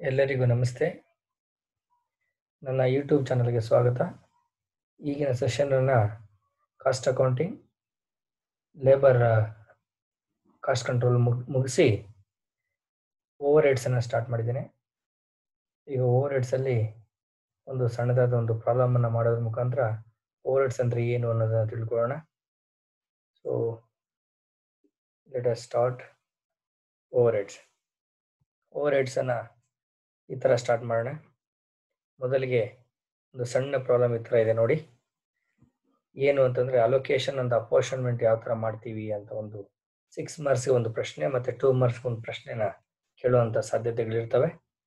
ಎಲ್ಲರಿಗೂ ನಮಸ್ತೆ ನನ್ನ ಯೂಟ್ಯೂಬ್ ಚಾನಲ್ಗೆ ಸ್ವಾಗತ ಈಗಿನ ಸೆಷನನ್ನು cost accounting labour cost control ಮುಗ್ ಮುಗಿಸಿ ಓವರ್ ಹೆಡ್ಸನ್ನು ಸ್ಟಾರ್ಟ್ ಮಾಡಿದ್ದೇನೆ ಈಗ ಓವರ್ ಹೆಡ್ಸಲ್ಲಿ ಒಂದು ಸಣ್ಣದಾದ ಒಂದು ಪ್ರಾಬ್ಲಮನ್ನು ಮಾಡೋದ್ರ ಮುಖಾಂತರ ಓವರ್ ಹೆಡ್ಸ್ ಅಂದರೆ ಏನು ಅನ್ನೋದನ್ನು ತಿಳ್ಕೊಳ್ಳೋಣ so let us start overheads ಓವರ್ ಹೆಡ್ಸನ್ನು ಈ ಥರ ಸ್ಟಾರ್ಟ್ ಮಾಡೋಣ ಮೊದಲಿಗೆ ಒಂದು ಸಣ್ಣ ಪ್ರಾಬ್ಲಮ್ ಈ ಥರ ಇದೆ ನೋಡಿ ಏನು ಅಂತಂದರೆ ಅಲೋಕೇಶನ್ ಅಂಡ್ ಅಪೋರ್ಷನ್ಮೆಂಟ್ ಯಾವ ಥರ ಮಾಡ್ತೀವಿ ಅಂತ ಒಂದು ಸಿಕ್ಸ್ ಮಾರ್ಕ್ಸ್ಗೆ ಒಂದು ಪ್ರಶ್ನೆ ಮತ್ತು ಟೂ ಮಾರ್ಕ್ಸ್ಗೆ ಒಂದು ಪ್ರಶ್ನೆನ ಕೇಳುವಂಥ ಸಾಧ್ಯತೆಗಳಿರ್ತವೆ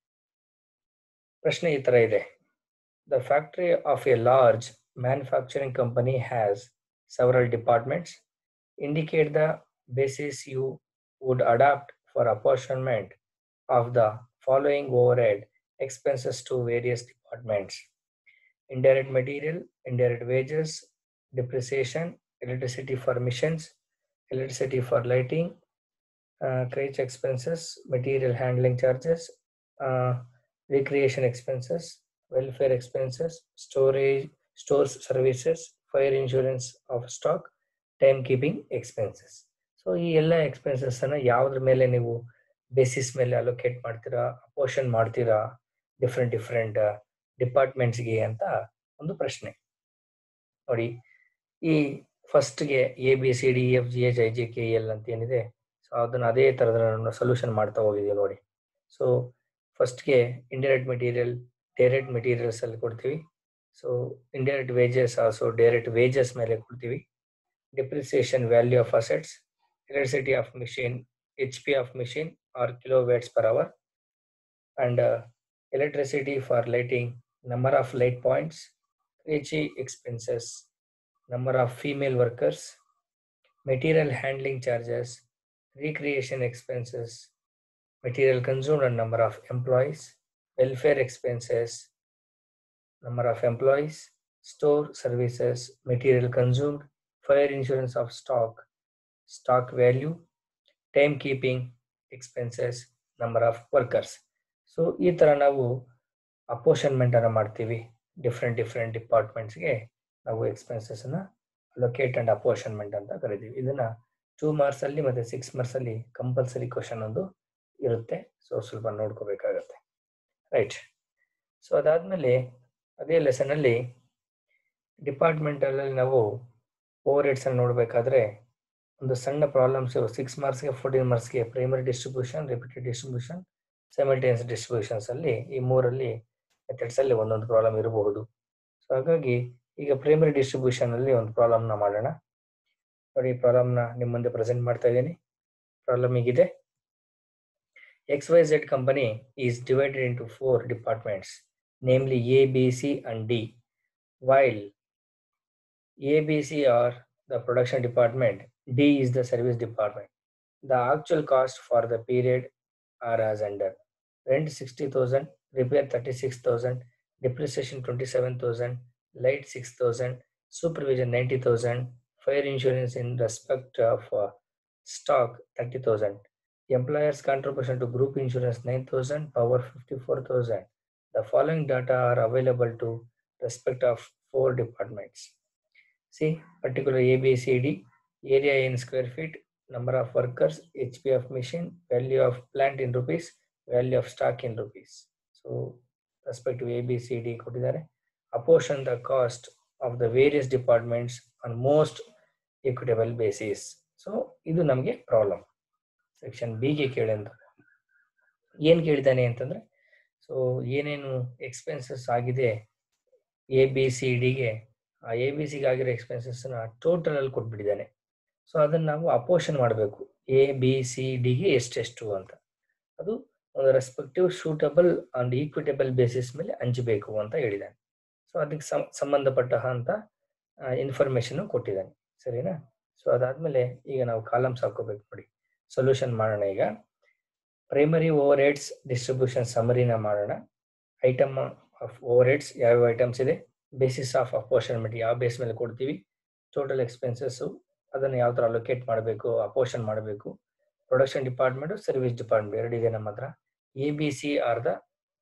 ಪ್ರಶ್ನೆ ಈ ಥರ ಇದೆ the factory of a large manufacturing company has several departments indicate the basis you would adopt for apportionment of the following overhead expenses to various departments indirect material, indirect wages, depreciation, electricity for missions, electricity for lighting, uh, crate expenses, material handling charges, uh, recreation expenses, welfare expenses, storage, stores services, fire insurance of stock, timekeeping expenses. So ಈ ಎಲ್ಲ expenses ಅನ್ನ ಯಾವ್ದ್ರ ಮೇಲೆ ನೀವು basis ಮೇಲೆ allocate ಮಾಡ್ತೀರಾ apportion ಮಾಡ್ತೀರಾ different different ಡಿಪಾರ್ಟ್ಮೆಂಟ್ಸ್ಗೆ ಅಂತ ಒಂದು ಪ್ರಶ್ನೆ ನೋಡಿ ಈ ಫಸ್ಟ್ಗೆ A B C D F G H I J K L ಅಂತ ಏನಿದೆ ಸೊ ಅದನ್ನ ಅದೇ ಥರದ ಸೊಲ್ಯೂಷನ್ ಮಾಡ್ತಾ ಹೋಗಿದ್ದೀವಿ ನೋಡಿ ಸೊ ಫಸ್ಟ್ಗೆ ಇಂಡೈರೆಕ್ಟ್ ಮೆಟೀರಿಯಲ್ ಡೈರೆಕ್ಟ್ ಮೆಟೀರಿಯಲ್ಸ್ ಅಲ್ಲಿ ಕೊಡ್ತೀವಿ so indirect wages also direct wages ಮೇಲೆ ಕೊಡ್ತೀವಿ depreciation value of assets electricity of machine, HP of machine or kilowatts per hour, and uh, electricity for lighting, number of light points, HE expenses, number of female workers, material handling charges, recreation expenses, material consumed and number of employees, welfare expenses, number of employees, store services, material consumed, fire insurance of stock, stock value, time keeping expenses number of workers so ಈ ಥರ ನಾವು ಅಪೋಷನ್ಮೆಂಟ್ ಅನ್ನು ಮಾಡ್ತೀವಿ different different ಡಿಪಾರ್ಟ್ಮೆಂಟ್ಸ್ಗೆ ನಾವು expenses ಅನ್ನ locate and ಅಪೋಷನ್ಮೆಂಟ್ ಅಂತ ಕರಿತೀವಿ ಇದನ್ನ ಟೂ ಮಾರ್ಕ್ಸ್ ಅಲ್ಲಿ ಮತ್ತೆ ಸಿಕ್ಸ್ ಮಾರ್ಕ್ಸ್ ಅಲ್ಲಿ ಕಂಪಲ್ಸರಿ ಕ್ವಶನ್ ಒಂದು ಇರುತ್ತೆ ಸೊ ಸ್ವಲ್ಪ ನೋಡ್ಕೋಬೇಕಾಗತ್ತೆ ರೈಟ್ ಸೊ ಅದಾದ್ಮೇಲೆ ಅದೇ ಲೆಸನ್ ಅಲ್ಲಿ ಡಿಪಾರ್ಟ್ಮೆಂಟಲ್ಲಿ ನಾವು ಓವರ್ ಹೆಡ್ಸ್ ಅನ್ನು ನೋಡಬೇಕಾದ್ರೆ ಒಂದು ಸಣ್ಣ ಪ್ರಾಬ್ಲಮ್ಸ್ ಸಿಕ್ಸ್ ಮಾರ್ಕ್ಸ್ಗೆ ಫೋರ್ಟೀನ್ ಮಾರ್ಕ್ಸ್ಗೆ primary distribution repeated distribution simultaneous distributions ಅಲ್ಲಿ ಈ ಮೂರಲ್ಲಿ ಮೆಥಡ್ಸ್ ಅಲ್ಲಿ ಒಂದೊಂದು ಪ್ರಾಬ್ಲಮ್ ಇರಬಹುದು ಸೊ ಹಾಗಾಗಿ ಈಗ ಪ್ರೈಮರಿ ಡಿಸ್ಟ್ರಿಬ್ಯೂಷನ್ ಅಲ್ಲಿ ಒಂದು ಪ್ರಾಬ್ಲಮ್ ನ ಮಾಡೋಣ ನೋಡಿ ಈ ಪ್ರಾಬ್ಲಮ್ ನ ನಿಮ್ಮ ಮುಂದೆ ಪ್ರೆಸೆಂಟ್ ಮಾಡ್ತಾ ಇದ್ದೀನಿ ಪ್ರಾಬ್ಲಮ್ ಹೀಗಿದೆ X Y Z company is divided into four departments namely A B C and D while A B C are the production department, D is the service department. The actual cost for the period are as under rent 60,000, repair 36,000, depreciation 27,000, light 6,000, supervision 90,000, fire insurance in respect of uh, stock 30,000, employer's contribution to group insurance 9,000, power 54,000. The following data are available to respect of four departments. See particular ABCD, area in square feet, number of workers, HP of machine, value of plant in rupees, value of stock in rupees. So respect to ABCD ಕೊಟ್ಟಿದ್ದಾರೆ apportion the cost of the various departments on most equitable basis. So ಇದು ನಮಗೆ problem section ಬಿಗೆ ಕೇಳಿದ ಏನ್ ಕೇಳಿದಾನೆ ಅಂತಂದ್ರೆ so ಏನೇನು expenses ಆಗಿದೆ A B C ಡಿಗೆ ಆ ಎ ಬಿ ಸಿಗೆ ಆಗಿರೋ ಎಕ್ಸ್ಪೆನ್ಸಸ್ ಟೋಟಲ್ ಅಲ್ಲಿ ಕೊಟ್ಬಿಟ್ಟಿದ್ದಾನೆ ಸೊ ಅದನ್ನ ನಾವು ಅಪೋಷನ್ ಮಾಡಬೇಕು ಎ ಬಿ ಸಿ ಡಿಗೆ ಎಷ್ಟೆಷ್ಟು ಅಂತ ಅದು ಒಂದು respective suitable and equitable basis ಮೇಲೆ ಹಂಚಬೇಕು ಅಂತ ಹೇಳಿದ್ದಾನೆ ಸೊ ಅದಕ್ಕೆ ಸಂಬಂಧಪಟ್ಟ ಅಂತ ಇನ್ಫಾರ್ಮೇಶನ್ ಕೊಟ್ಟಿದ್ದಾನೆ ಸರಿನಾ ಸೊ ಅದಾದ್ಮೇಲೆ ಈಗ ನಾವು ಕಾಲಮ್ಸ್ ಹಾಕೋಬೇಕು ನೋಡಿ ಸೊಲ್ಯೂಷನ್ ಮಾಡೋಣ ಈಗ ಪ್ರೈಮರಿ ಓವರ್ ಹೆಡ್ಸ್ ಡಿಸ್ಟ್ರಿಬ್ಯೂಷನ್ ಸಮರಿನ ಮಾಡೋಣ ಐಟಮ್ ಆಫ್ ಓವರ್ ಹೆಡ್ಸ್ ಯಾವ್ಯಾವ ಐಟಮ್ಸ್ ಇದೆ ಬೇಸಿಸ್ ಆಫ್ ಅಪೋಷನ್ಮೆಂಟ್ ಯಾವ ಬೇಸ್ ಮೇಲೆ ಕೊಡ್ತೀವಿ ಟೋಟಲ್ ಎಕ್ಸ್ಪೆನ್ಸಸ್ಸು ಅದನ್ನು ಯಾವ ಥರ ಅಲೋಕೇಟ್ ಮಾಡಬೇಕು ಅಪೋಷನ್ ಮಾಡಬೇಕು ಪ್ರೊಡಕ್ಷನ್ ಡಿಪಾರ್ಟ್ಮೆಂಟ್ ಸರ್ವಿಸ್ ಡಿಪಾರ್ಟ್ಮೆಂಟ್ ಎರಡಿದೆ ನಮ್ಮ ಹತ್ರ A B C are the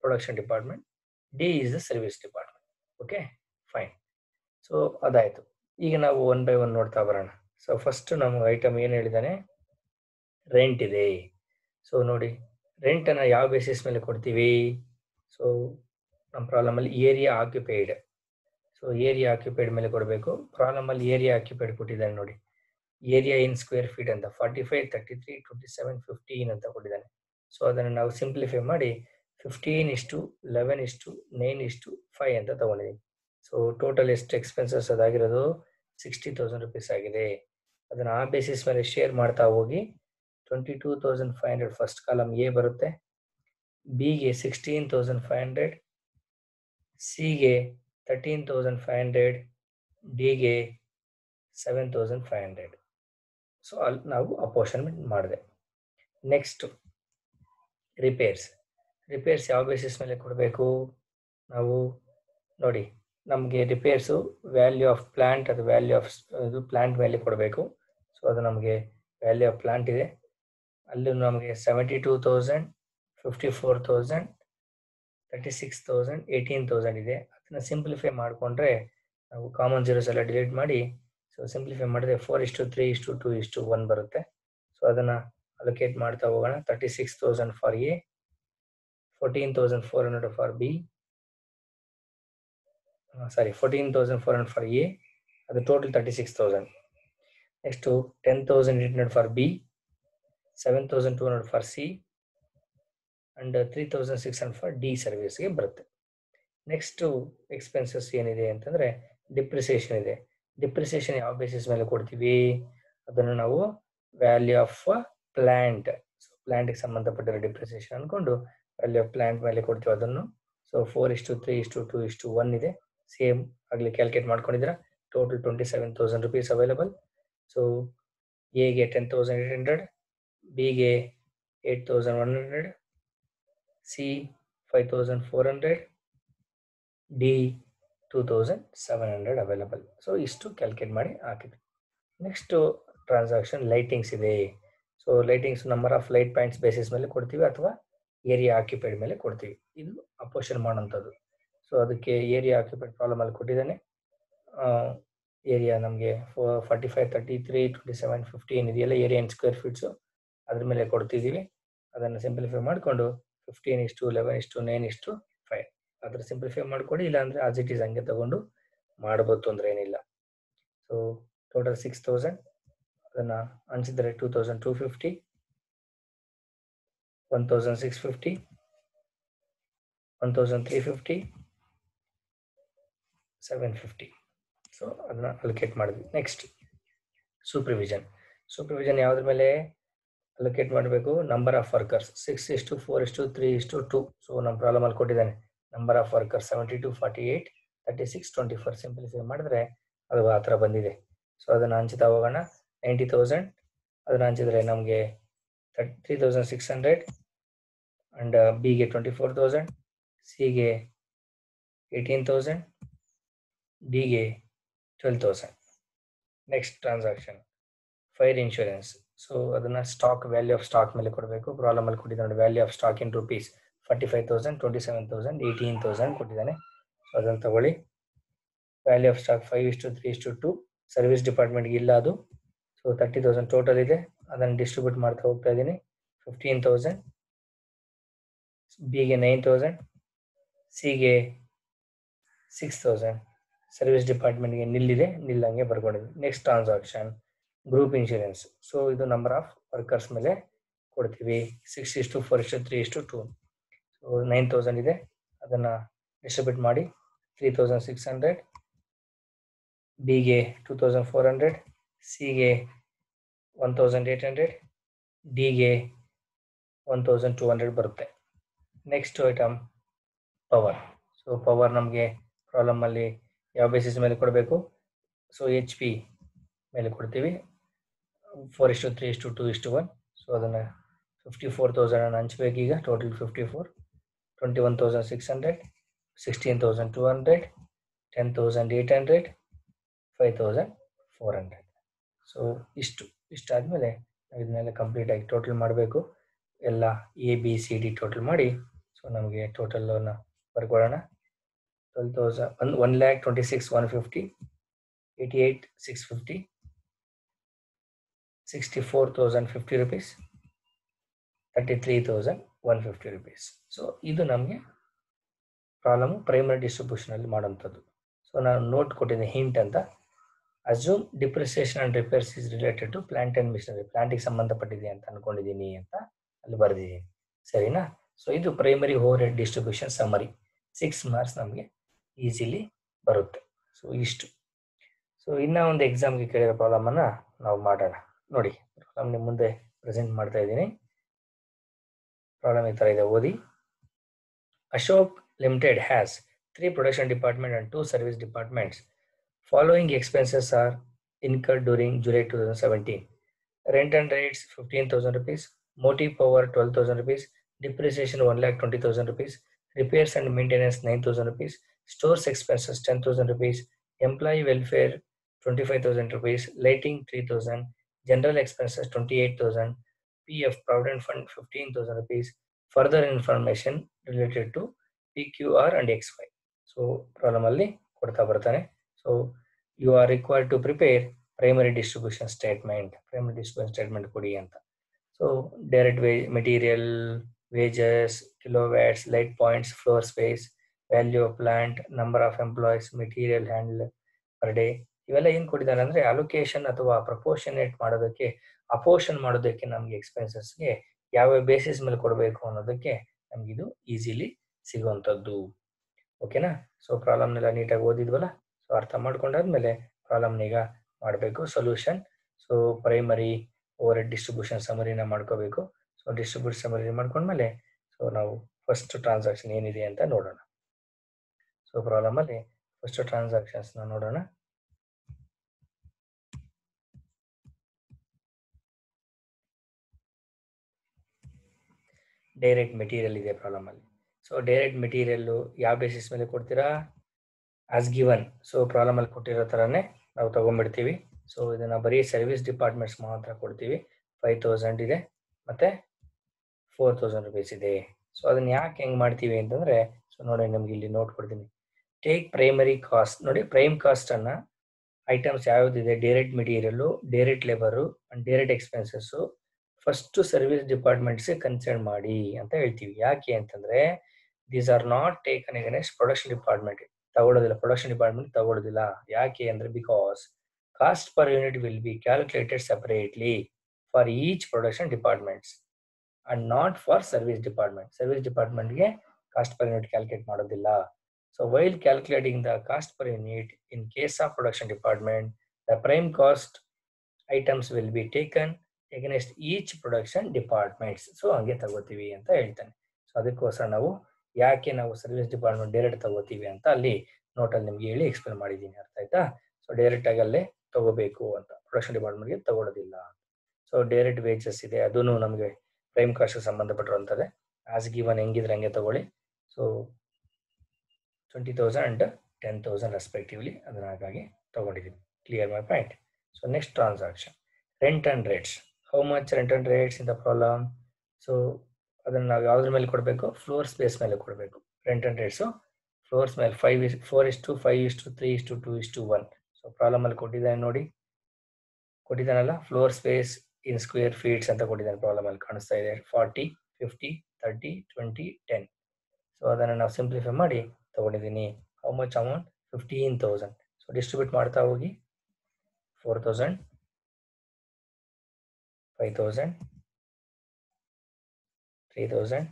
production department D is the service department okay fine so ಅದಾಯಿತು ಈಗ ನಾವು ಒನ್ ಬೈ ಒನ್ ನೋಡ್ತಾ ಬರೋಣ ಸೊ ಫಸ್ಟ್ ನಮ್ಗೆ ಐಟಮ್ ಏನು ಹೇಳಿದಾನೆ ರೆಂಟ್ ಇದೆ ಸೊ ನೋಡಿ ರೆಂಟನ್ನು ಯಾವ ಬೇಸಿಸ್ ಮೇಲೆ ಕೊಡ್ತೀವಿ ಸೊ ನಮ್ಮ ಪ್ರಾಬ್ಲಮಲ್ಲಿ area occupied so area occupied ಮೇಲೆ ಕೊಡಬೇಕು ಪ್ರಾಬ್ಲಮಲ್ಲಿ ಏರಿಯಾ ಆಕ್ಯುಪೈಡ್ ಕೊಟ್ಟಿದ್ದಾನೆ ನೋಡಿ ಏರಿಯಾ ಇನ್ ಸ್ಕ್ವೇರ್ ಫೀಟ್ ಅಂತ forty five thirty three twenty seven fifteen ಅಂತ ಕೊಟ್ಟಿದ್ದಾನೆ ಸೊ ಅದನ್ನು ನಾವು ಸಿಂಪ್ಲಿಫೈ ಮಾಡಿ ಫಿಫ್ಟೀನ್ ಇಷ್ಟು ಲೆವೆನ್ ಇಷ್ಟು ನೈನ್ ಇಷ್ಟು ಫೈವ್ ಅಂತ ತಗೊಂಡಿದ್ದೀನಿ ಸೊ ಟೋಟಲ್ ಎಷ್ಟು ಎಕ್ಸ್ಪೆನ್ಸಸ್ ಅದಾಗಿರೋದು ಸಿಕ್ಸ್ಟಿ ತೌಸಂಡ್ ರುಪೀಸ್ ಆಗಿದೆ ಅದನ್ನು ಆ ಬೇಸಿಸ್ ಮೇಲೆ ಶೇರ್ ಮಾಡ್ತಾ ಹೋಗಿ twenty two thousand five hundred first column A ಬರುತ್ತೆ ಬಿಗೆ ಸಿಕ್ಸ್ಟೀನ್ ತೌಸಂಡ್ ಫೈವ್ ಹಂಡ್ರೆಡ್ ಸಿಗೆ ತರ್ಟೀನ್ ತೌಸಂಡ್ ಫೈವ್ ಹಂಡ್ರೆಡ್ ಡಿಗೆ seven thousand five hundred so ಅಲ್ಲಿ ನಾವು ಅಪೋರ್ಷನ್ಮೆಂಟ್ ಮಾಡಿದೆ ನೆಕ್ಸ್ಟ್ ರಿಪೇರ್ಸ್ ರಿಪೇರ್ಸ್ ಯಾವ ಬೇಸಿಸ್ ಮೇಲೆ ಕೊಡಬೇಕು ನಾವು ನೋಡಿ ನಮಗೆ ರಿಪೇರ್ಸು ವ್ಯಾಲ್ಯೂ ಆಫ್ ಪ್ಲಾಂಟ್ ಅದು ವ್ಯಾಲ್ಯೂ ಆಫ್ ಇದು ಪ್ಲಾಂಟ್ ಮೇಲೆ ಕೊಡಬೇಕು ಸೊ ಅದು ನಮಗೆ ವ್ಯಾಲ್ಯೂ ಆಫ್ ಪ್ಲಾಂಟ್ ಇದೆ ಅಲ್ಲಿ ನಮಗೆ seventy two thousand fifty four thousand thirty six thousand eighteen thousand ಇದೆ ಅದನ್ನು ಸಿಂಪ್ಲಿಫೈ ಮಾಡಿಕೊಂಡ್ರೆ ನಾವು ಕಾಮನ್ ಜೀರೋಸ್ ಎಲ್ಲ ಡಿಲೀಟ್ ಮಾಡಿ ಸೊ ಸಿಂಪ್ಲಿಫೈ ಮಾಡಿದ್ರೆ ಫೋರ್ ಇಷ್ಟು ತ್ರೀ ಇಷ್ಟು ಟು ಇಷ್ಟು ಒನ್ ಬರುತ್ತೆ ಸೊ ಅದನ್ನು ಅಲೋಕೇಟ್ ಮಾಡ್ತಾ ಹೋಗೋಣ thirty six thousand for A fourteen thousand four hundred for B sorry fourteen thousand four hundred for A ಅದು total thirty six thousand next ten thousand eight hundred for B seven thousand two hundred for C and three thousand six hundred for D ಸರ್ವಿಸ್ಗೆ ಬರುತ್ತೆ next expenses ಏನಿದೆ ಅಂತಂದರೆ depreciation ಇದೆ depreciation ಯಾವ basis ಮೇಲೆ ಕೊಡ್ತೀವಿ ಅದನ್ನು ನಾವು ವ್ಯಾಲ್ಯೂ ಆಫ್ ಪ್ಲ್ಯಾಂಟ್ ಸೊ ಪ್ಲ್ಯಾಂಟ್ಗೆ ಸಂಬಂಧಪಟ್ಟಿರೋ ಡಿಪ್ರಿಸಿಯೇಷನ್ ಅಂದ್ಕೊಂಡು ವ್ಯಾಲ್ಯೂ ಆಫ್ ಪ್ಲ್ಯಾಂಟ್ ಮೇಲೆ ಕೊಡ್ತೀವಿ ಅದನ್ನು ಸೊ ಫೋರ್ ಇಷ್ಟು ತ್ರೀ ಇಷ್ಟು ಟು ಇಷ್ಟು ಒನ್ ಇದೆ ಸೇಮ್ ಆಗಲಿ ಕ್ಯಾಲ್ಕುಲೇಟ್ ಮಾಡ್ಕೊಂಡಿದ್ದೀರಾ total twenty seven thousand rupees available so ಎಗೆ ಟೆನ್ ತೌಸಂಡ್ ಏಟ್ ಹಂಡ್ರೆಡ್ ಬಿಗೆ eight thousand one hundred C five thousand four hundred D two thousand seven hundred available so ಇಷ್ಟು calculate ಮಾಡಿ ಹಾಕಿದ್ವಿ next transaction lightings ಇದೆ so lightings number of light points basis ಮೇಲೆ ಕೊಡ್ತೀವಿ ಅಥವಾ area occupied ಮೇಲೆ ಕೊಡ್ತೀವಿ ಇದು ಅಪೋಷನ್ ಮಾಡೋಂಥದ್ದು ಸೊ ಅದಕ್ಕೆ ಏರಿಯಾ ಆಕ್ಯುಪೈಡ್ ಪ್ರಾಬ್ಲಮಲ್ಲಿ ಕೊಟ್ಟಿದ್ದಾನೆ ಏರಿಯಾ ನಮಗೆ four forty five thirty three twenty seven fifteen ಇದೆಯಲ್ಲ ಏರಿಯಾ ಇನ್ ಸ್ಕ್ವೇರ್ ಫೀಟ್ಸು ಅದ್ರ ಮೇಲೆ ಕೊಡ್ತಿದ್ದೀವಿ ಅದನ್ನು ಸಿಂಪ್ಲಿಫೈ ಮಾಡಿಕೊಂಡು ಫಿಫ್ಟೀನ್ ಇಷ್ಟು ಲೆವೆನ್ ಇಷ್ಟು ನೈನ್ ಇಷ್ಟು ಫೈವ್ ಅದ್ರ ಸಿಂಪ್ಲಿಫೈ ಮಾಡಿಕೊಡಿ ಇಲ್ಲಾಂದರೆ ಆಸ್ ಇಟ್ ಈಸ್ ಹಂಗೆ ತಗೊಂಡು ಮಾಡ್ಬೋದು ತೊಂದರೆ ಏನಿಲ್ಲ ಸೊ ಟೋಟಲ್ ಸಿಕ್ಸ್ ತೌಸಂಡ್ ಅದನ್ನು ಹಂಚಿದ್ರೆ two thousand two fifty one thousand six fifty one thousand three fifty seven fifty so ಅದನ್ನ ಅಲೋಕೇಟ್ ಮಾಡಿದ್ವಿ ನೆಕ್ಸ್ಟ್ ಸೂಪರ್ವಿಷನ್ ಸೂಪರ್ವಿಷನ್ ಯಾವುದ್ರ ಮೇಲೆ ಅಲೋಕೇಟ್ ಮಾಡಬೇಕು ನಂಬರ್ ಆಫ್ ವರ್ಕರ್ಸ್ ಸಿಕ್ಸ್ ಇಷ್ಟು ಫೋರ್ ಇಷ್ಟು ತ್ರೀ ಇಷ್ಟು ಟು ಸೊ ನಮ್ಮ ಪ್ರಾಬ್ಲಮಲ್ಲಿ ಕೊಟ್ಟಿದ್ದಾನೆ number of workers seventy two forty eight thirty six twenty four simplify ಮಾಡಿದ್ರೆ ಅದು ಆ ಥರ ಬಂದಿದೆ ಸೊ ಅದನ್ನು ಹಂಚ್ತಾ ಹೋಗೋಣ ನೈಂಟಿ ತೌಸಂಡ್ ಅದನ್ನು ಹಂಚಿದ್ರೆ ನಮಗೆ thirty three thousand six hundred and ಬಿಗೆ ಟ್ವೆಂಟಿ ಫೋರ್ ತೌಸಂಡ್ ಸಿಗೆ ಏಯ್ಟೀನ್ ತೌಸಂಡ್ ಡಿಗೆ twelve thousand next transaction fire insurance so ಅದನ್ನು ಸ್ಟಾಕ್ ವ್ಯಾಲ್ಯೂ ಆಫ್ ಸ್ಟಾಕ್ ಮೇಲೆ ಕೊಡಬೇಕು ಪ್ರಾಬ್ಲಮಲ್ಲಿ ಕೊಟ್ಟಿದ್ದಾನೆ ನೋಡಿ value of stock in rupees forty five thousand twenty seven thousand eighteen thousand ಕೊಟ್ಟಿದ್ದಾನೆ ಸೊ ಅದನ್ನು ತಗೊಳ್ಳಿ ವ್ಯಾಲ್ಯೂ ಆಫ್ ಸ್ಟಾಕ್ ಫೈವ್ ಇಷ್ಟು ತ್ರೀ ಇಷ್ಟು ಟು ಸರ್ವಿಸ್ ಡಿಪಾರ್ಟ್ಮೆಂಟ್ಗೆ ಇಲ್ಲ ಅದು ಸೊ ತರ್ಟಿ ತೌಸಂಡ್ ಟೋಟಲ್ ಇದೆ ಅದನ್ನು ಡಿಸ್ಟ್ರಿಬ್ಯೂಟ್ ಮಾಡ್ತಾ ಹೋಗ್ತಾ ಇದ್ದೀನಿ ಫಿಫ್ಟೀನ್ ತೌಸಂಡ್ ಬಿಗೆ ನೈನ್ ತೌಸಂಡ್ ಸಿಗೆ ಸಿಕ್ಸ್ ತೌಸಂಡ್ ಸರ್ವಿಸ್ ಡಿಪಾರ್ಟ್ಮೆಂಟ್ಗೆ ನಿಲ್ಲಿದೆ ನಿಲ್ಲಂಗೆ ಬರ್ಕೊಂಡಿದ್ವಿ next transaction group insurance so ಇದು ನಂಬರ್ ಆಫ್ ವರ್ಕರ್ಸ್ ಮೇಲೆ ಕೊಡ್ತೀವಿ ಸಿಕ್ಸ್ ಇಷ್ಟು ಫೋರ್ ಇಷ್ಟು ತ್ರೀ ಇಷ್ಟು ಟು ಸೊ ನೈನ್ ತೌಸಂಡ್ ಇದೆ ಅದನ್ನು ಡಿಸ್ಟ್ರಿಬ್ಯೂಟ್ ಮಾಡಿ ತ್ರೀ ತೌಸಂಡ್ ಸಿಕ್ಸ್ ಹಂಡ್ರೆಡ್ ಬಿಗೆ ಟೂ ತೌಸಂಡ್ ಫೋರ್ ಹಂಡ್ರೆಡ್ ಸಿಗೆ ಒನ್ ತೌಸಂಡ್ ಏಯ್ಟ್ ಹಂಡ್ರೆಡ್ ಡಿಗೆ ಒನ್ ತೌಸಂಡ್ ಟೂ ಹಂಡ್ರೆಡ್ ಬರುತ್ತೆ next item power so power ನಮಗೆ ಪ್ರಾಬ್ಲಮಲ್ಲಿ ಯಾವ ಬೇಸಿಸ್ ಮೇಲೆ ಕೊಡಬೇಕು ಸೊ ಎಚ್ ಪಿ ಮೇಲೆ ಕೊಡ್ತೀವಿ ಫೋರ್ ಇಷ್ಟು ತ್ರೀ ಇಷ್ಟು ಟು ಇಷ್ಟು ಒನ್ ಸೊ ಅದನ್ನು ಫಿಫ್ಟಿ ಫೋರ್ ತೌಸಂಡನ್ನು ಹಂಚ್ಬೇಕು ಈಗ total fifty four twenty one thousand six hundred sixteen thousand two hundred ten thousand eight hundred five thousand four hundred so ಇಷ್ಟು ಇಷ್ಟಾದಮೇಲೆ ನಾವು ಇದನ್ನೆಲ್ಲ ಕಂಪ್ಲೀಟಾಗಿ ಟೋಟಲ್ ಮಾಡಬೇಕು ಎಲ್ಲ A B C D total ಮಾಡಿ ಸೊ ಸೊ ನಮಗೆ ಟೋಟಲ್ ಲೋನ್ ಬರ್ಕೊಳ್ಳೋಣ twelve thousand one one lakh twenty six one fifty eighty eight six fifty sixty four thousand fifty rupees thirty three thousand one fifty rupees so ಇದು ನಮಗೆ problem primary ಡಿಸ್ಟ್ರಿಬ್ಯೂಷನಲ್ಲಿ ಮಾಡೋಂಥದ್ದು so ನಾನು note ಕೊಟ್ಟಿದ್ದೀನಿ hint ಅಂತ assume depreciation and repairs is related to plant and machinery ಪ್ಲಾಂಟಿಗೆ ಸಂಬಂಧಪಟ್ಟಿದೆ ಅಂತ ಅನ್ಕೊಂಡಿದ್ದೀನಿ ಅಂತ ಅಲ್ಲಿ ಬರೆದಿದ್ದೀನಿ ಸರಿನಾ ಸೊ ಇದು primary over head distribution summary six marks ನಮಗೆ ಈಸಿಲಿ ಬರುತ್ತೆ ಸೊ ಇಷ್ಟು ಸೊ ಇನ್ನ ಒಂದು ಎಕ್ಸಾಮ್ಗೆ ಕೇಳಿರೋ ಪ್ರಾಬ್ಲಮನ್ನು ನಾವು ಮಾಡೋಣ ನೋಡಿ ಪ್ರಾಬ್ಲಮ್ ನಿಮ್ಮ ಮುಂದೆ ಪ್ರೆಸೆಂಟ್ ಮಾಡ್ತಾ ಇದ್ದೀನಿ ಪ್ರಾಬ್ಲಮ್ ಈ ಥರ ಇದೆ ಓದಿ Ashok limited has three production department and two service departments following expenses are incurred during July two thousand seventeen rent and rates fifteen thousand rupees motive power twelve thousand rupees depreciation one lakh twenty thousand rupees repairs and maintenance nine thousand rupees stores expenses ten thousand rupees employee welfare twenty five thousand rupees lighting three thousand general expenses twenty eight thousand P F provident fund fifteen thousand rupees further information related to P Q R and X Y so problem ಅಲ್ಲಿ ಕೊಡ್ತಾ ಬರ್ತಾನೆ so you are required to prepare primary distribution statement primary distribution statement ಕೊಡಿ ಅಂತ so direct way material wages kilowatts light points floor space value of plant number of employees material handle per day ಇವೆಲ್ಲ ಏನು ಕೊಟ್ಟಿದ್ದಾರೆ ಅಂದ್ರೆ allocation ಅಥವಾ proportionate ಮಾಡೋದಕ್ಕೆ apportion ಮಾಡೋದಕ್ಕೆ ನಮಗೆ ಎಕ್ಸ್ಪೆನ್ಸಸ್ಗೆ ಯಾವ ಬೇಸಿಸ್ ಮೇಲೆ ಕೊಡಬೇಕು ಅನ್ನೋದಕ್ಕೆ ನಮಗಿದು ಈಸಿಲಿ ಸಿಗುವಂಥದ್ದು ಓಕೆನಾ ಸೊ ಪ್ರಾಬ್ಲಮ್ನೆಲ್ಲ ನೀಟಾಗಿ ಓದಿದ್ವಲ್ಲ ಸೊ ಅರ್ಥ ಮಾಡ್ಕೊಂಡಾದ್ಮೇಲೆ ಪ್ರಾಬ್ಲಮ್ನೀಗ ಮಾಡಬೇಕು solution so primary over head ಡಿಸ್ಟ್ರಿಬ್ಯೂಷನ್ ಸಮರಿನ ಮಾಡ್ಕೋಬೇಕು ಸೊ ಡಿಸ್ಟ್ರಿಬ್ಯೂಟ್ ಸಮರಿ ಮಾಡ್ಕೊಂಡ್ಮೇಲೆ ಸೊ ನಾವು ಫಸ್ಟ್ ಟ್ರಾನ್ಸಾಕ್ಷನ್ ಏನಿದೆ ಅಂತ ನೋಡೋಣ ಸೊ ಪ್ರಾಬ್ಲಮಲ್ಲಿ ಫಸ್ಟ್ ಟ್ರಾನ್ಸಾಕ್ಷನ್ಸ್ನ ನೋಡೋಣ ಡೈರೆಕ್ಟ್ ಮೆಟೀರಿಯಲ್ ಇದೆ ಪ್ರಾಬ್ಲಮ್ ಅಲ್ಲಿ ಸೊ ಡೈರೆಕ್ಟ್ ಮೆಟೀರಿಯಲ್ ಯಾವ ಬೇಸಿಸ್ ಮೇಲೆ ಕೊಡ್ತೀರಾ ಆಸ್ ಗಿವನ್ ಸೊ ಪ್ರಾಬ್ಲಮ್ ಅಲ್ಲಿ ಕೊಟ್ಟಿರೋ ಥರನೇ ನಾವು ತಗೊಂಡ್ಬಿಡ್ತೀವಿ ಸೊ ಇದನ್ನ ಬರೀ ಸರ್ವಿಸ್ ಡಿಪಾರ್ಟ್ಮೆಂಟ್ಸ್ ಮಾತ್ರ ಕೊಡ್ತೀವಿ ಫೈವ್ ತೌಸಂಡ್ ಇದೆ ಮತ್ತೆ ಫೋರ್ ತೌಸಂಡ್ ರುಪೀಸ್ ಇದೆ ಸೊ ಅದನ್ನ ಯಾಕೆ ಹೆಂಗ್ ಮಾಡ್ತೀವಿ ಅಂತಂದ್ರೆ ಸೊ ನೋಡಿ ನಿಮ್ಗೆ ಇಲ್ಲಿ ನೋಟ್ ಕೊಡ್ತೀನಿ ಟೇಕ್ ಪ್ರೈಮರಿ ಕಾಸ್ಟ್ ನೋಡಿ ಪ್ರೈಮ್ ಕಾಸ್ಟ್ ಅನ್ನ ಐಟಮ್ಸ್ ಯಾವ್ದಿದೆ direct material direct labour and direct expenses first service departments concern ಮಾಡಿ ಅಂತ ಹೇಳ್ತೀವಿ ಯಾಕೆ ಅಂತಂದ್ರೆ these are not taken against production department ತಗೊಳ್ಳೋದಿಲ್ಲ ಪ್ರೊಡಕ್ಷನ್ ಡಿಪಾರ್ಟ್ಮೆಂಟ್ ತಗೊಳ್ಳೋದಿಲ್ಲ ಯಾಕೆ ಅಂದ್ರೆ because cost per unit will be calculated separately for each production departments and not for service department service ಡಿಪಾರ್ಟ್ಮೆಂಟ್ಗೆ ಕಾಸ್ಟ್ ಪರ್ ಯೂನಿಟ್ ಕ್ಯಾಲ್ಕುಲೇಟ್ ಮಾಡೋದಿಲ್ಲ so while calculating the cost per unit in case of production department the prime cost items will be taken against each production departments so ಹಂಗೆ ತಗೋತೀವಿ ಅಂತ ಹೇಳ್ತಾನೆ so ಅದಕ್ಕೋಸ್ಕರ ನಾವು ಯಾಕೆ ನಾವು ಸರ್ವಿಸ್ ಡಿಪಾರ್ಟ್ಮೆಂಟ್ ಡೈರೆಕ್ಟ್ ತಗೋತೀವಿ ಅಂತ ಅಲ್ಲಿ ನೋಟಲ್ಲಿ ನಿಮ್ಗೆ ಹೇಳಿ ಎಕ್ಸ್ಪ್ಲೇನ್ ಮಾಡಿದ್ದೀನಿ ಅರ್ಥ ಆಯ್ತಾ ಸೊ ಡೈರೆಕ್ಟ್ ಆಗಿ ಅಲ್ಲೇ ತಗೋಬೇಕು ಅಂತ ಪ್ರೊಡಕ್ಷನ್ ಡಿಪಾರ್ಟ್ಮೆಂಟ್ಗೆ ತಗೊಳ್ಳೋದಿಲ್ಲ ಸೊ ಡೈರೆಕ್ಟ್ ವೇಜಸ್ ಇದೆ ಅದೂ ನಮಗೆ ಪ್ರೈಮ್ ಕಾಸ್ಟ್ ಸಂಬಂಧಪಟ್ಟಿರುವಂಥದ್ದೇ ಆಸ್ ಗಿವನ್ ಹೆಂಗಿದ್ರೆ ಹಂಗೆ ತಗೊಳ್ಳಿ so twenty thousand and ten thousand respectively ಅದನ್ನ ಹಾಗಾಗಿ ತಗೊಂಡಿದ್ದೀನಿ clear my point so next transaction rent and rates how much rent and rates in the problem so ಅದನ್ನು ನಾವು ಯಾವುದ್ರ ಮೇಲೆ ಕೊಡಬೇಕು ಫ್ಲೋರ್ ಸ್ಪೇಸ್ ಮೇಲೆ ಕೊಡಬೇಕು ರೆಂಟ್ ಅಂಡ್ ರೇಟ್ಸು ಫ್ಲೋರ್ಸ್ ಮೇಲೆ five is four is to five is to three is to two is to one so problem ಅಲ್ಲಿ ಕೊಟ್ಟಿದ್ದಾನೆ ನೋಡಿ ಕೊಟ್ಟಿದ್ದಾನಲ್ಲ floor space in square feets ಅಂತ ಕೊಟ್ಟಿದ್ದಾನೆ ಪ್ರಾಬ್ಲಮ್ ಅಲ್ಲಿ ಕಾಣಿಸ್ತಾ ಇದೆ forty fifty thirty twenty ten so ಅದನ್ನು ನಾವು ಸಿಂಪ್ಲಿಫೈ ಮಾಡಿ ತಗೊಂಡಿದ್ದೀನಿ how much amount fifteen thousand so distribute ಮಾಡ್ತಾ ಹೋಗಿ four thousand five thousand three thousand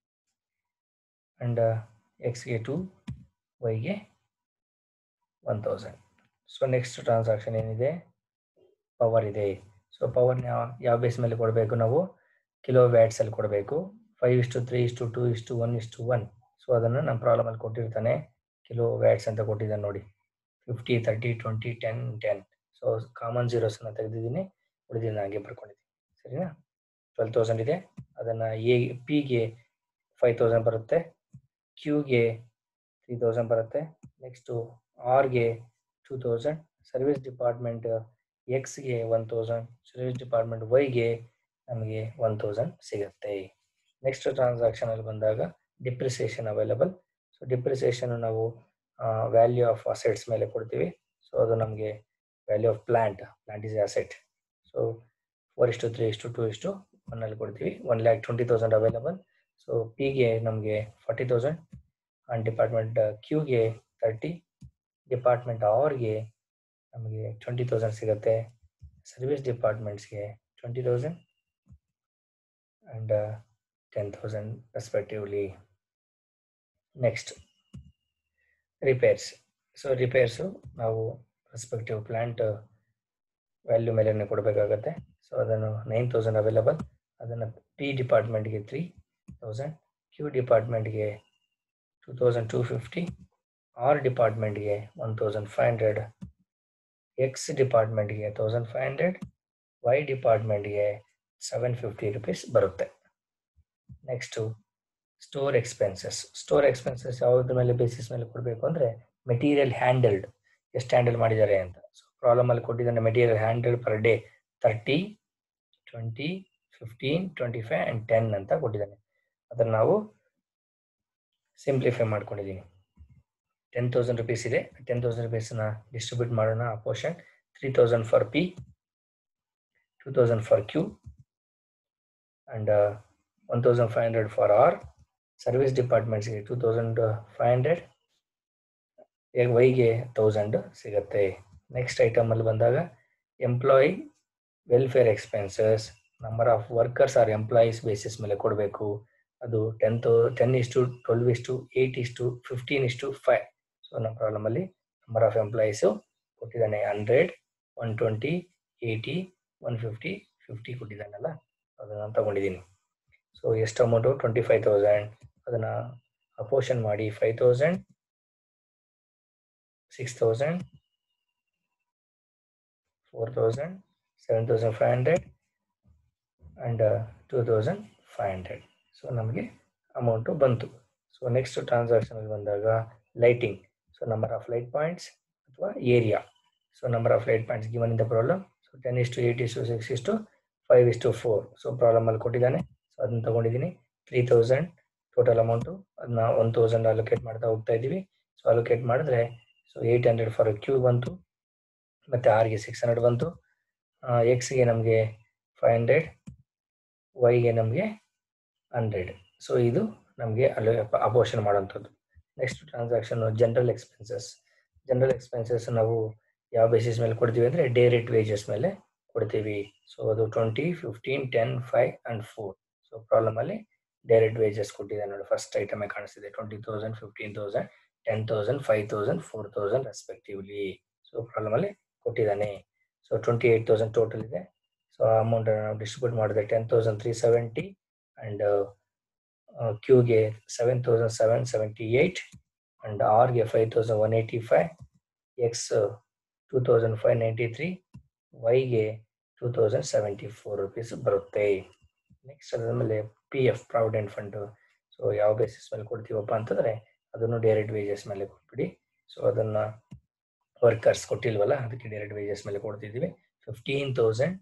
and ಎಕ್ಸ್ಗೆ ಟು ವೈಗೆ one thousand so next transaction ಏನಿದೆ ಪವರ್ ಇದೆ ಸೊ ಪವರ್ನ ಯಾವ ಬೇಸ್ ಮೇಲೆ ಕೊಡಬೇಕು ನಾವು ಕಿಲೋ ವ್ಯಾಟ್ಸಲ್ಲಿ ಕೊಡಬೇಕು ಫೈವ್ ಇಷ್ಟು ತ್ರೀ ಇಷ್ಟು ಟೂ ಇಷ್ಟು ಒನ್ ಇಷ್ಟು ಒನ್ ಸೊ ಅದನ್ನು ನಮ್ಮ ಪ್ರಾಬ್ಲಮಲ್ಲಿ ಕೊಟ್ಟಿರ್ತಾನೆ ಕಿಲೋ ವ್ಯಾಟ್ಸ್ ಅಂತ ಕೊಟ್ಟಿದ್ದಾನೆ ನೋಡಿ fifty thirty twenty ten ten so common ಜೀರೋಸನ್ನು ತೆಗೆದಿದ್ದೀನಿ ಉಳಿದಿದ್ದು ಹಾಗೆ ಬರ್ಕೊಂಡಿದ್ದೀನಿ ಸರಿನಾ ಟ್ವೆಲ್ ತೌಸಂಡ್ ಇದೆ ಅದನ್ನು ಎ ಪಿಗೆ ಫೈವ್ ತೌಸಂಡ್ ಬರುತ್ತೆ ಕ್ಯೂಗೆ ತ್ರೀ ತೌಸಂಡ್ ಬರುತ್ತೆ ನೆಕ್ಸ್ಟು ಆರ್ಗೆ ಟೂ ತೌಸಂಡ್ ಸರ್ವಿಸ್ ಡಿಪಾರ್ಟ್ಮೆಂಟ್ ಎಕ್ಸ್ಗೆ ಒನ್ ತೌಸಂಡ್ ಸರ್ವಿಸ್ ಡಿಪಾರ್ಟ್ಮೆಂಟ್ ವೈಗೆ ನಮಗೆ ಒನ್ ತೌಸಂಡ್ ಸಿಗುತ್ತೆ ನೆಕ್ಸ್ಟ್ ಟ್ರಾನ್ಸಾಕ್ಷನಲ್ಲಿ ಬಂದಾಗ ಡಿಪ್ರಿಸಿಯೇಷನ್ ಅವೈಲಬಲ್ ಸೊ ಡಿಪ್ರಿಸಿಯೇಷನ್ ನಾವು ವ್ಯಾಲ್ಯೂ ಆಫ್ ಅಸೆಟ್ಸ್ ಮೇಲೆ ಕೊಡ್ತೀವಿ ಸೊ ಅದು ನಮಗೆ value of plant plant is asset so four ಇಷ್ಟು ತ್ರೀ ಇಷ್ಟು ಟು ಇಷ್ಟು ಒನ್ನಲ್ಲಿ ಕೊಡ್ತೀವಿ one lakh twenty thousand available so ಪಿಗೆ ನಮಗೆ ಫಾರ್ಟಿ ತೌಸಂಡ್ ಆ್ಯಂಡ್ ಡಿಪಾರ್ಟ್ಮೆಂಟ್ ಕ್ಯೂಗೆ ತರ್ಟಿ ಡಿಪಾರ್ಟ್ಮೆಂಟ್ ಆರ್ಗೆ ನಮಗೆ ಟ್ವೆಂಟಿ ತೌಸಂಡ್ ಸಿಗುತ್ತೆ ಸರ್ವಿಸ್ ಡಿಪಾರ್ಟ್ಮೆಂಟ್ಸ್ಗೆ twenty thousand and ten thousand respectively next repairs so repairs ನಾವು ರೆಸ್ಪೆಕ್ಟಿವ್ ಪ್ಲ್ಯಾಂಟ್ ವ್ಯಾಲ್ಯೂ ಮೇಲೆ ಕೊಡಬೇಕಾಗತ್ತೆ ಸೊ ಅದನ್ನು ನೈನ್ ತೌಸಂಡ್ ಅವೈಲಬಲ್ ಅದನ್ನು ಪಿ ಡಿಪಾರ್ಟ್ಮೆಂಟ್ಗೆ ತ್ರೀ ತೌಸಂಡ್ ಕ್ಯೂ ಡಿಪಾರ್ಟ್ಮೆಂಟ್ಗೆ two thousand two fifty R ಡಿಪಾರ್ಟ್ಮೆಂಟ್ಗೆ one thousand five hundred X ಡಿಪಾರ್ಟ್ಮೆಂಟ್ಗೆ thousand five hundred Y ಡಿಪಾರ್ಟ್ಮೆಂಟ್ಗೆ ಸೆವೆನ್ ಫಿಫ್ಟಿ ರುಪೀಸ್ ಬರುತ್ತೆ next store expenses store expenses ಯಾವುದ್ರ ಮೇಲೆ ಬೇಸಿಸ್ ಮೇಲೆ ಕೊಡಬೇಕು ಅಂದರೆ ಮೆಟೀರಿಯಲ್ ಹ್ಯಾಂಡಲ್ಡ್ ಎಷ್ಟು ಹ್ಯಾಂಡಲ್ ಮಾಡಿದ್ದಾರೆ ಅಂತ ಸೊ ಪ್ರಾಬ್ಲಮಲ್ಲಿ ಕೊಟ್ಟಿದ್ದಾನೆ material handled per day thirty twenty fifteen twenty five and ten ಅಂತ ಕೊಟ್ಟಿದ್ದಾನೆ ಅದನ್ನು ನಾವು ಸಿಂಪ್ಲಿಫೈ ಮಾಡ್ಕೊಂಡಿದ್ದೀನಿ ಟೆನ್ ತೌಸಂಡ್ ರುಪೀಸ್ ಇದೆ ಟೆನ್ ತೌಸಂಡ್ ರುಪೀಸನ್ನ ಡಿಸ್ಟ್ರಿಬ್ಯೂಟ್ ಮಾಡೋಣ ಆ portion three thousand for P two thousand for Q and one thousand five hundred for R service ಡಿಪಾರ್ಟ್ಮೆಂಟ್ಸ್ಗೆ ಟೂ ತೌಸಂಡ್ ಫೈವ್ ಹಂಡ್ರೆಡ್ ವೈಗೆ ತೌಸಂಡ್ ಸಿಗುತ್ತೆ ನೆಕ್ಸ್ಟ್ ಐಟಮಲ್ಲಿ ಬಂದಾಗ employee welfare expenses number of workers or employees basis ಮೇಲೆ ಕೊಡಬೇಕು ಅದು ten ತೌ ten is to twelve is to eight is to fifteen is to five so ನಮ್ಮ ಪ್ರಾಬ್ಲಮಲ್ಲಿ ನಂಬರ್ ಆಫ್ ಎಂಪ್ಲಾಯೀಸು ಕೊಟ್ಟಿದ್ದಾನೆ hundred one twenty eighty one fifty fifty ಕೊಟ್ಟಿದ್ದಾನಲ್ಲ ಅದನ್ನು ತಗೊಂಡಿದ್ದೀನಿ ಸೊ ಎಷ್ಟು ಅಮೌಂಟು ಟ್ವೆಂಟಿ ಫೈವ್ ತೌಸಂಡ್ ಅದನ್ನು ಅಪೋಷನ್ ಮಾಡಿ five thousand six thousand four thousand seven thousand five hundred and two thousand five hundred so ನಮಗೆ amount ಬಂತು so next ಟ್ರಾನ್ಸಾಕ್ಷನಲ್ಲಿ ಬಂದಾಗ lighting so number of light points ಅಥವಾ area so number of light points given in the problem so ten is to eight is to six is to five is to four so ಪ್ರಾಬ್ಲಮಲ್ಲಿ ಕೊಟ್ಟಿದ್ದಾನೆ so ಅದನ್ನು ತೊಗೊಂಡಿದ್ದೀನಿ three thousand total amount ಅದನ್ನ one thousand allocate ಮಾಡ್ತಾ ಹೋಗ್ತಾ ಇದ್ದೀವಿ so allocate ಮಾಡಿದ್ರೆ so eight hundred for Q ಬಂತು ಮತ್ತು ಆರ್ಗೆ ಸಿಕ್ಸ್ ಹಂಡ್ರೆಡ್ ಬಂತು ಎಕ್ಸ್ಗೆ ನಮಗೆ ಫೈವ್ ಹಂಡ್ರೆಡ್ ವೈಗೆ ನಮಗೆ ಹಂಡ್ರೆಡ್ ಸೊ ಇದು ನಮಗೆ ಅಲ್ಲಿ ಅಪೋಷನ್ ಮಾಡೋಂಥದ್ದು next transaction general expenses general expenses ನಾವು ಯಾವ ಬೇಸಿಸ್ ಮೇಲೆ ಕೊಡ್ತೀವಿ ಅಂದರೆ ಡೇ ರೇಟ್ ವೇಜಸ್ ಮೇಲೆ ಕೊಡ್ತೀವಿ ಸೊ ಅದು twenty fifteen ten five and four so ಪ್ರಾಬ್ಲಮಲ್ಲಿ ಡೈರೆಕ್ಟ್ ವೇಜಸ್ ಕೊಟ್ಟಿದೆ ನೋಡಿ ಫಸ್ಟ್ ಐಟಮೇ ಕಾಣಿಸ್ತಿದೆ twenty thousand fifteen thousand ten thousand five thousand four thousand respectively so ಪ್ರಾಬ್ಲಮಲ್ಲಿ ಕೊಟ್ಟಿದ್ದಾನೆ so twenty eight thousand total ಇದೆ ಸೊ ಆ ಅಮೌಂಟನ್ನು ನಾವು ಡಿಸ್ಟ್ರಿಬ್ಯೂಟ್ ಮಾಡಿದ್ರೆ ten thousand three seventy and ಕ್ಯೂಗೆ seven thousand seven seventy eight and ಆರ್ಗೆ five thousand one eighty five X two thousand five ninety three ವೈಗೆ two thousand seventy four rupees ಬರುತ್ತೆ next ಅದಾದಮೇಲೆ P F provident fund so ಯಾವ basis ಮೇಲೆ ಕೊಡ್ತೀವಪ್ಪ ಅಂತಂದರೆ ಅದನ್ನು direct wages ಮೇಲೆ ಕೊಟ್ಬಿಡಿ ಸೊ ಅದನ್ನು ವರ್ಕರ್ಸ್ ಕೊಟ್ಟಿಲ್ವಲ್ಲ ಅದಕ್ಕೆ ಡೈರೆಕ್ಟ್ ವೇಜಸ್ ಮೇಲೆ ಕೊಡ್ತಿದ್ದೀವಿ fifteen thousand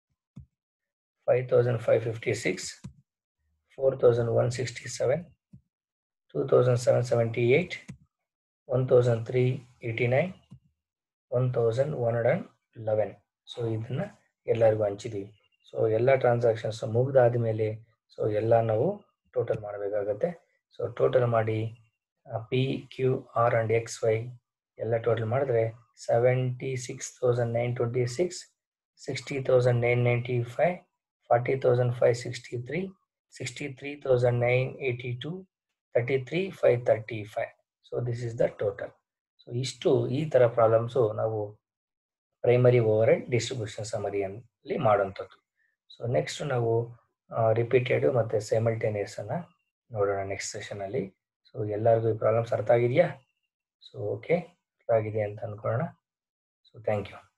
five thousand five fifty six four thousand one sixty seven two thousand seven seventy eight one thousand three eighty nine one thousand one hundred and eleven so ಇದನ್ನು ಎಲ್ಲರಿಗೂ ಹಂಚಿದ್ದೀವಿ so ಎಲ್ಲ transactions ಮುಗಿದಾದ ಮೇಲೆ so ಎಲ್ಲ ನಾವು total ಮಾಡಬೇಕಾಗತ್ತೆ so total ಮಾಡಿ P Q R and X Y ಎಲ್ಲ total ಮಾಡಿದ್ರೆ seventy six thousand nine twenty six sixty thousand nine ninety five forty thousand five sixty three sixty three thousand nine eighty two thirty three five thirty five so this is the total so ಇಷ್ಟು ಈ ಥರ problems ನಾವು primary over head distribution ಸಮರಿಯಲ್ಲಿ ಮಾಡೋಂಥದ್ದು so next ನಾವು repeated ಮತ್ತು ಸೈಮಲ್ಟೇನಿಯಸನ್ನು ನೋಡೋಣ next ಸೆಷನಲ್ಲಿ so ಎಲ್ಲರಿಗೂ ಈ ಪ್ರಾಬ್ಲಮ್ಸ್ ಅರ್ಥ ಆಗಿದೆಯಾ ಸೊ ಓಕೆ ಅರ್ಥ ಆಗಿದೆ ಅಂತ ಅಂದ್ಕೊಳ್ಳೋಣ ಸೊ ಥ್ಯಾಂಕ್ ಯು